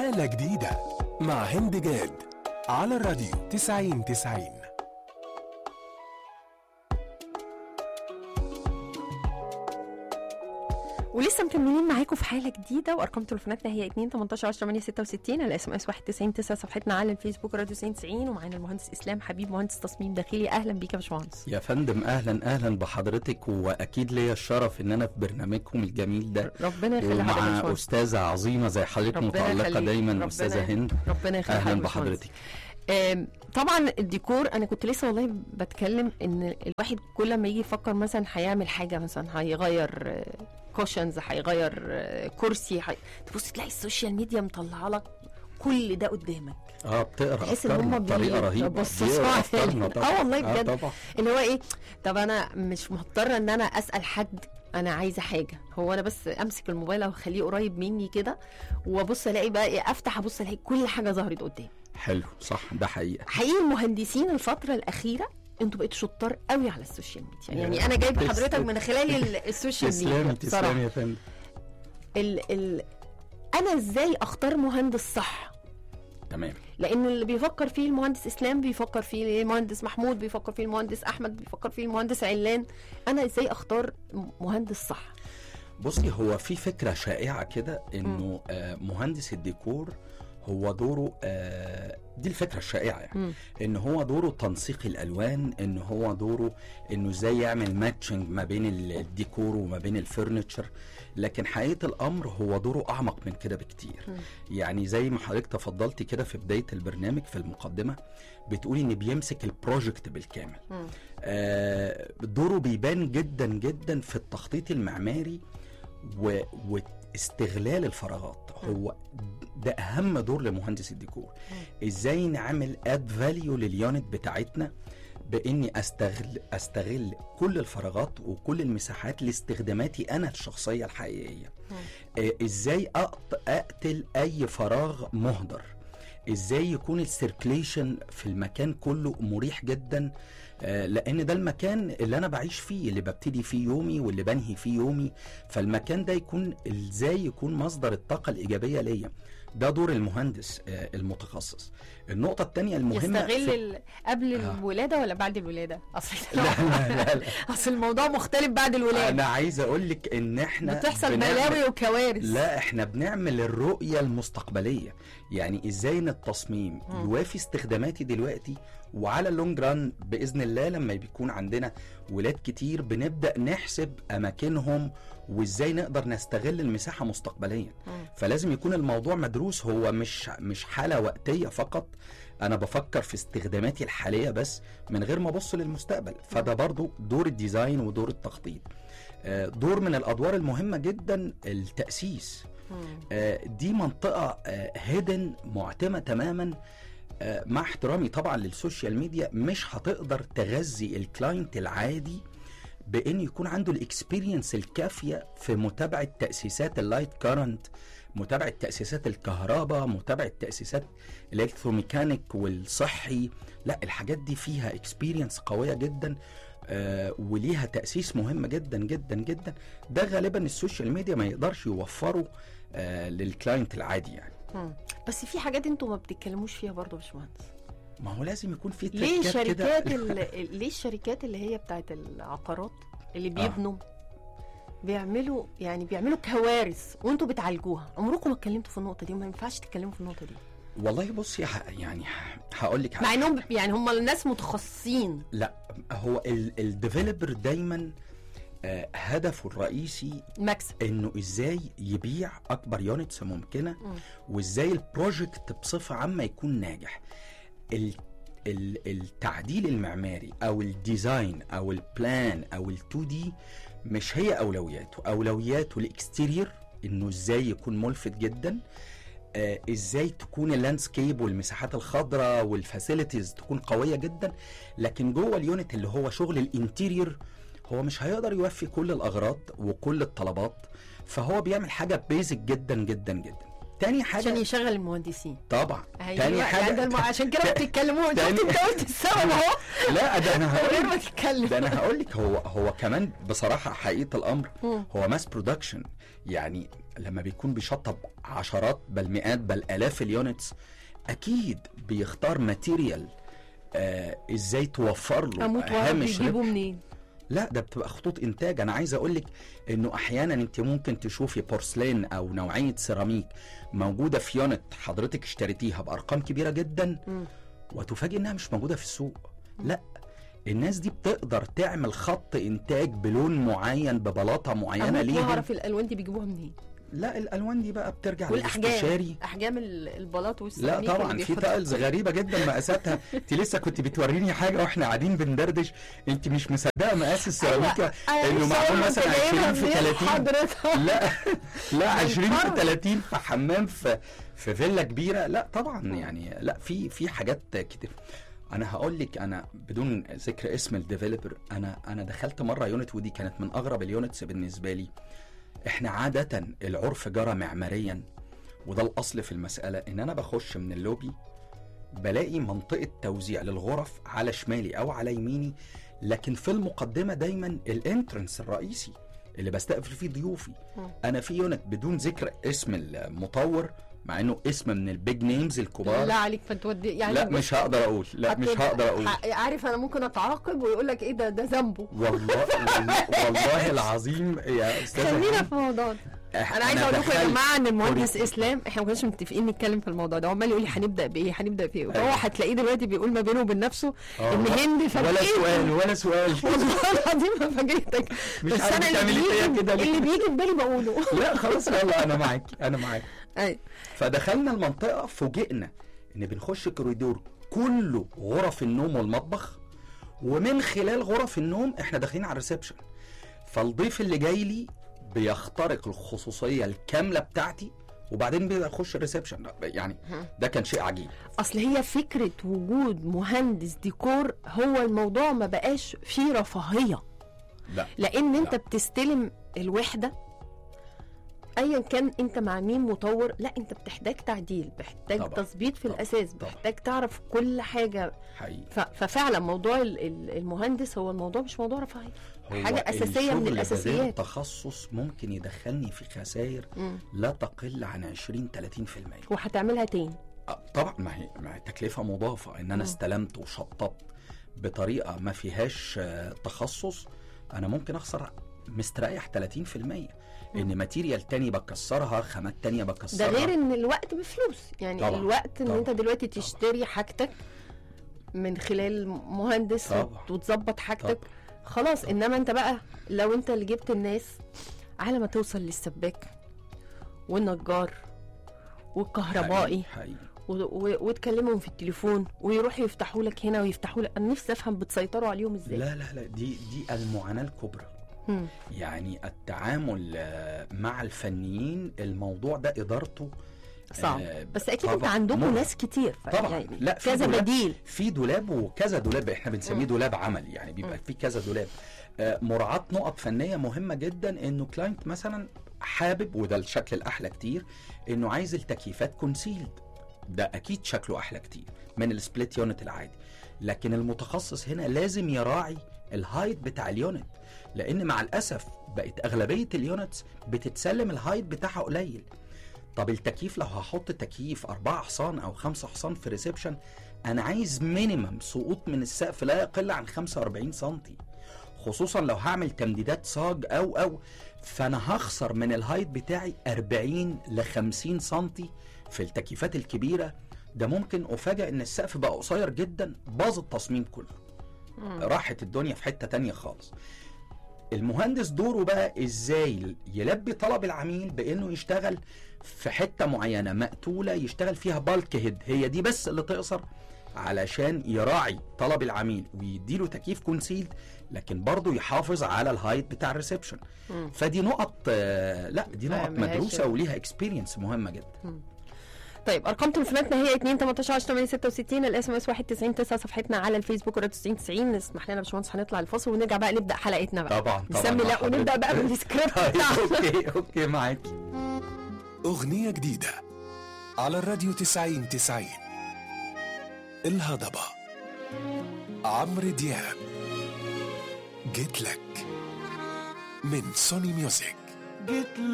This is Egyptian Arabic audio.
حالة جديدة مع هند جاد على الراديو 90 90 ولسه مكملين معاكم في حاله جديده وارقام تليفوناتنا هي 2 18 10 8 66 الاس ام اس 91 9 صفحتنا على الفيسبوك راديو 90 ومعانا المهندس اسلام حبيب مهندس تصميم داخلي اهلا بيك يا باشمهندس يا فندم اهلا اهلا بحضرتك واكيد ليا الشرف ان انا في برنامجكم الجميل ده ربنا يخلي حضرتك يا ومع باشمهندس استاذه عظيمه زي حضرتك ربنا متالقه يخليك. دايما ربنا- استاذه هند ربنا يخلي اهلا حضرتك يا باشمهندس. بحضرتك آم، طبعا الديكور انا كنت لسه والله بتكلم ان الواحد كل ما يجي يفكر مثلا هيعمل حاجه مثلا هيغير كوشنز هيغير آه، كرسي هي... تبص تلاقي السوشيال ميديا مطلعه لك كل ده قدامك اه بتقرا تحس ان أفكارنا هم بطريقه رهيبه بيبصصوا بيقرا على أفكارنا ال- طبعاً. اه والله آه بجد طبعا اللي هو ايه طب انا مش مضطره ان انا اسال حد انا عايزه حاجه هو انا بس امسك الموبايل او اخليه قريب مني كده وابص الاقي بقى إيه افتح ابص الاقي كل حاجه ظهرت قدامي حلو صح ده حقيقه حقيقي المهندسين الفتره الاخيره انتوا بقيتوا شطار قوي على السوشيال ميديا يا يعني انا جايب تسلم. حضرتك من خلال ال- السوشيال ميديا تسلمي بصراحة. تسلمي يا فندم ال ال انا ازاي اختار مهندس صح تمام لان اللي بيفكر فيه المهندس اسلام بيفكر فيه المهندس محمود بيفكر فيه المهندس احمد بيفكر فيه المهندس علان انا ازاي اختار م- مهندس صح بصي هو في فكره شائعه كده انه آه مهندس الديكور هو دوره آه دي الفكره الشائعه يعني مم. ان هو دوره تنسيق الالوان ان هو دوره انه ازاي يعمل ماتشنج ما بين ال- الديكور وما بين الفurniture لكن حقيقه الامر هو دوره اعمق من كده بكتير مم. يعني زي ما حضرتك تفضلتي كده في بدايه البرنامج في المقدمه بتقولي ان بيمسك البروجكت بالكامل مم. آه، دوره بيبان جدا جدا في التخطيط المعماري و... واستغلال الفراغات هو ده اهم دور لمهندس الديكور ازاي نعمل اد فاليو لليونت بتاعتنا باني استغل استغل كل الفراغات وكل المساحات لاستخداماتي انا الشخصيه الحقيقيه آه، ازاي أقط- اقتل اي فراغ مهدر ازاي يكون السيركليشن في المكان كله مريح جدا آه، لان ده المكان اللي انا بعيش فيه اللي ببتدي فيه يومي واللي بنهي فيه يومي فالمكان ده يكون ازاي يكون مصدر الطاقه الايجابيه ليا ده دور المهندس آه، المتخصص النقطه الثانيه المهمه يستغل في- ال... قبل آه. الولاده ولا بعد الولاده اصل لا لا لا, لا. اصل الموضوع مختلف بعد الولاده انا عايز اقول لك ان احنا بتحصل بنعمل- بلاوي وكوارث لا احنا بنعمل الرؤية المستقبلية يعني ازاي ان التصميم مم. يوافي استخداماتي دلوقتي وعلى اللونج ران باذن الله لما بيكون عندنا ولاد كتير بنبدا نحسب اماكنهم وازاي نقدر نستغل المساحه مستقبليا مم. فلازم يكون الموضوع مدروس هو مش مش حاله وقتيه فقط انا بفكر في استخداماتي الحاليه بس من غير ما ابص للمستقبل فده برضو دور الديزاين ودور التخطيط آه، دور من الادوار المهمه جدا التاسيس مم. آه، دي منطقه هيدن معتمه تماما آه، مع احترامي طبعا للسوشيال ميديا مش هتقدر تغذي الكلاينت العادي بان يكون عنده الاكسبيرينس الكافيه في متابعه تاسيسات اللايت كارنت متابعه تاسيسات الكهرباء متابعه تاسيسات الالكتروميكانيك والصحي لا الحاجات دي فيها اكسبيرينس قويه جدا آه وليها تاسيس مهم جدا جدا جدا ده غالبا السوشيال ميديا ما يقدرش يوفره آه للكلاينت العادي يعني مم. بس في حاجات انتوا ما بتتكلموش فيها برضه يا باشمهندس ما هو لازم يكون في ليه تريكات كده. شركات ال... ليه الشركات اللي هي بتاعت العقارات اللي بيبنوا بيعملوا يعني بيعملوا كوارث وانتوا بتعالجوها عمركم ما اتكلمتوا في النقطه دي وما ينفعش تتكلموا في النقطه دي والله بصي ح- يعني هقول لك مع انهم يعني هم الناس متخصصين لا هو الديفلوبر دايما آه، هدفه الرئيسي مكسب انه ازاي يبيع اكبر يونتس ممكنه مم. وازاي البروجكت بصفه عامه يكون ناجح ال ال- التعديل المعماري او الديزاين او البلان او ال2 دي مش هي اولوياته اولوياته الاكستيرير انه ازاي يكون ملفت جدا آه ازاي تكون اللاندسكيب والمساحات الخضراء والفاسيلتيز تكون قويه جدا لكن جوه اليونت اللي هو شغل الانتيرير هو مش هيقدر يوفي كل الاغراض وكل الطلبات فهو بيعمل حاجه بيزك جدا جدا جدا تاني عشان حاجه يشغل المهندسين طبعا أيوة، تاني يعني حاجه ده الم... عشان كده ما بتتكلموش تاني- شفت انت قلت السبب اهو لا ده انا من غير هقول ما تتكلم ده انا هقول لك هو هو كمان بصراحه حقيقه الامر مم. هو ماس برودكشن يعني لما بيكون بيشطب عشرات بل مئات بل الاف اليونتس اكيد بيختار ماتيريال آه ازاي توفر له اموت واعرف هامش ربح بيجيبوا منين لا ده بتبقى خطوط انتاج انا عايز اقول لك انه احيانا انت ممكن تشوفي بورسلين او نوعيه سيراميك موجوده في يونت حضرتك اشتريتيها بارقام كبيره جدا مم. وتفاجئ انها مش موجوده في السوق لا الناس دي بتقدر تعمل خط انتاج بلون معين ببلاطه معينه اموت ليهم واعرف الالوان دي بيجيبوها منين لا الالوان دي بقى بترجع والاحجام للاستشاري احجام ال- البلاط لا والسيراميك طبعا اللي في بيحطوا- تايلز غريبه جدا مقاساتها انت لسه كنت بتوريني حاجه واحنا قاعدين بندردش انت مش مصدقه مقاس السيراميكا أيوة، انه مش معمول عارفة مثلا أنت جايبها 20 في منين 30 حضرتك لا لا 20 في الفرق. 30 في حمام في في فيلا كبيره لا طبعا يعني لا في في حاجات كتير انا هقول لك انا بدون ذكر اسم الديفلوبر انا انا دخلت مره يونت ودي كانت من اغرب اليونتس بالنسبه لي احنا عاده العرف جرى معماريا وده الاصل في المساله ان انا بخش من اللوبي بلاقي منطقه توزيع للغرف على شمالي او على يميني لكن في المقدمه دايما الانترنس الرئيسي اللي بستقبل فيه ضيوفي مم. انا في يونت بدون ذكر اسم المطور مع انه اسم من البيج نيمز الكبار لا عليك فتودي يعني لا مش هقدر اقول لا مش هتبقى- هقدر اقول ح- عارف انا ممكن اتعاقب ويقول لك ايه ده ده ذنبه والله والله, والله العظيم يا استاذ خلينا في الموضوع ده انا عايزه اقول لكم يا جماعه ان المهندس اسلام احنا ما كناش متفقين نتكلم في الموضوع ده هو عمال يقول لي هنبدا بايه هنبدا بايه فهو أيوة. هتلاقيه دلوقتي بيقول ما بينه وبين نفسه ان هند ولا فاجئتني. سؤال ولا سؤال والله العظيم ما فاجئتك مش بس عارف انا اللي تعملي فيا بيجي كده ليه؟ اللي بيجي في بالي بقوله لا خلاص يلا انا معاك انا معاك ايوه فدخلنا المنطقه فوجئنا ان بنخش كوريدور كله غرف النوم والمطبخ ومن خلال غرف النوم احنا داخلين على الريسبشن فالضيف اللي جاي لي بيخترق الخصوصيه الكامله بتاعتي وبعدين بيبقى يخش الريسبشن يعني ده كان شيء عجيب اصل هي فكره وجود مهندس ديكور هو الموضوع ما بقاش فيه رفاهيه لا لان انت لا. بتستلم الوحده ايا كان انت مع مين مطور لا انت بتحتاج تعديل بتحتاج طبعا. تظبيط في طبعا. الاساس طبعا. بتحتاج تعرف كل حاجه حقيقي ف- ففعلا موضوع ال- ال- المهندس هو الموضوع مش موضوع رفاهيه هو حاجة أساسية من الشغل الأساسيات. بدون تخصص ممكن يدخلني في خسائر مم. لا تقل عن 20 30% وهتعملها تاني آه، طبعا ما هي ما هي تكلفه مضافه ان انا مم. استلمت وشطبت بطريقه ما فيهاش آه، تخصص انا ممكن اخسر مستريح 30% ان ماتيريال تاني بكسرها خامات تانية ده بكسرها غير ان الوقت بفلوس يعني طبعا. الوقت ان طبعا. انت دلوقتي طبعا. تشتري حاجتك من خلال مهندس طبعا. وت- وتظبط حاجتك طبعا. خلاص انما انت بقى لو انت اللي جبت الناس على ما توصل للسباك والنجار والكهربائي حقيقي- حقيقي و- و- وتكلمهم في التليفون ويروحوا يفتحوا لك هنا ويفتحوا لك انا نفسي افهم بتسيطروا عليهم ازاي لا لا لا دي دي المعاناه الكبرى مم. يعني التعامل آه، مع الفنيين الموضوع ده ادارته صعب آه، بس اكيد انت طبعا عندكم مرهق. ناس كتير ف- طبعا. يعني لا، في كذا دولاب. بديل في دولاب وكذا دولاب احنا بنسميه دولاب عمل يعني بيبقى في كذا دولاب آه، مراعاة نقط فنية مهمة جدا انه كلاينت مثلا حابب وده الشكل الاحلى كتير انه عايز التكييفات كونسيلد ده اكيد شكله احلى كتير من السبليت يونت العادي لكن المتخصص هنا لازم يراعي الهايت بتاع اليونت لان مع الاسف بقت اغلبيه اليونتس بتتسلم الهايت بتاعها قليل طب التكييف لو هحط تكييف أربعة حصان أو خمسة حصان في ريسبشن أنا عايز مينيمم سقوط من السقف لا يقل عن 45 سنتي خصوصا لو هعمل تمديدات صاج أو أو فأنا هخسر من الهايت بتاعي 40 ل 50 سنتي في التكييفات الكبيرة ده ممكن أفاجأ إن السقف بقى قصير جدا باظ التصميم كله راحت الدنيا في حتة تانية خالص المهندس دوره بقى ازاي يلبي طلب العميل بانه يشتغل في حته معينه مقتوله يشتغل فيها بالك هيد هي دي بس اللي تقصر علشان يراعي طلب العميل ويديله تكييف كونسيلد لكن برضه يحافظ على الهايت بتاع الريسبشن مم. فدي نقط آه، لا دي نقط فاهمهاش مدروسه يعني. وليها اكسبيرينس مهمه جدا طيب ارقام تليفوناتنا هي 2 18 10 8 66 الاس ام اس 199 9 صفحتنا على الفيسبوك وراديو 90 90 اسمح لنا يا باشمهندس هنطلع الفاصل ونرجع بقى نبدا حلقتنا بقى طبعا طبعا نسمي مع لا ونبدا حضرتك. بقى بالسكريبت طيب بتاعنا اوكي اوكي معاكي أغنية جديدة على الراديو تسعين تسعين الهضبة عمرو دياب جيت لك من سوني ميوزك جيت